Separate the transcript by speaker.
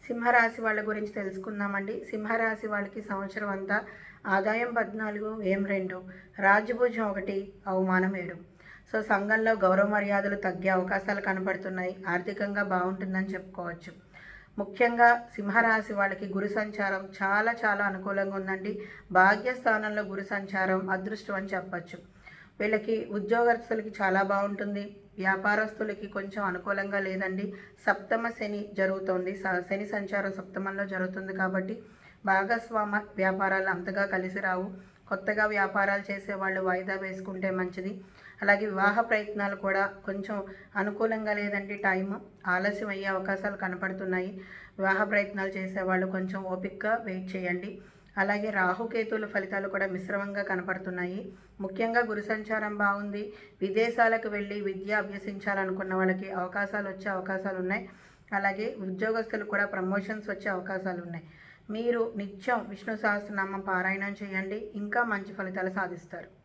Speaker 1: సింహరాశి వాళ్ళ గురించి తెలుసుకుందామండి సింహరాశి వాళ్ళకి సంవత్సరం అంతా ఆదాయం పద్నాలుగు వ్యయం రెండు రాజ్యభుజం ఒకటి అవమానం ఏడు సో సంఘంలో గౌరవ మర్యాదలు తగ్గే అవకాశాలు కనపడుతున్నాయి ఆర్థికంగా బాగుంటుందని చెప్పుకోవచ్చు ముఖ్యంగా సింహరాశి వాళ్ళకి గురు సంచారం చాలా చాలా అనుకూలంగా ఉందండి భాగ్యస్థానంలో గురు సంచారం అదృష్టం అని చెప్పచ్చు వీళ్ళకి ఉద్యోగస్తులకి చాలా బాగుంటుంది వ్యాపారస్తులకి కొంచెం అనుకూలంగా లేదండి సప్తమ శని జరుగుతోంది స- శని సంచారం సప్తమంలో జరుగుతుంది కాబట్టి భాగస్వామ వ్యాపారాలు అంతగా కలిసి రావు కొత్తగా వ్యాపారాలు చేసే వాళ్ళు వాయిదా వేసుకుంటే మంచిది అలాగే వివాహ ప్రయత్నాలు కూడా కొంచెం అనుకూలంగా లేదండి టైం ఆలస్యం అయ్యే అవకాశాలు కనపడుతున్నాయి వివాహ ప్రయత్నాలు చేసేవాళ్ళు కొంచెం ఓపికగా వెయిట్ చేయండి అలాగే రాహుకేతుల ఫలితాలు కూడా మిశ్రమంగా కనపడుతున్నాయి ముఖ్యంగా గురు సంచారం బాగుంది విదేశాలకు వెళ్ళి విద్య అభ్యసించాలనుకున్న వాళ్ళకి అవకాశాలు వచ్చే అవకాశాలు ఉన్నాయి అలాగే ఉద్యోగస్తులకు కూడా ప్రమోషన్స్ వచ్చే అవకాశాలు ఉన్నాయి మీరు నిత్యం విష్ణు సహస్రనామం పారాయణం చేయండి ఇంకా మంచి ఫలితాలు సాధిస్తారు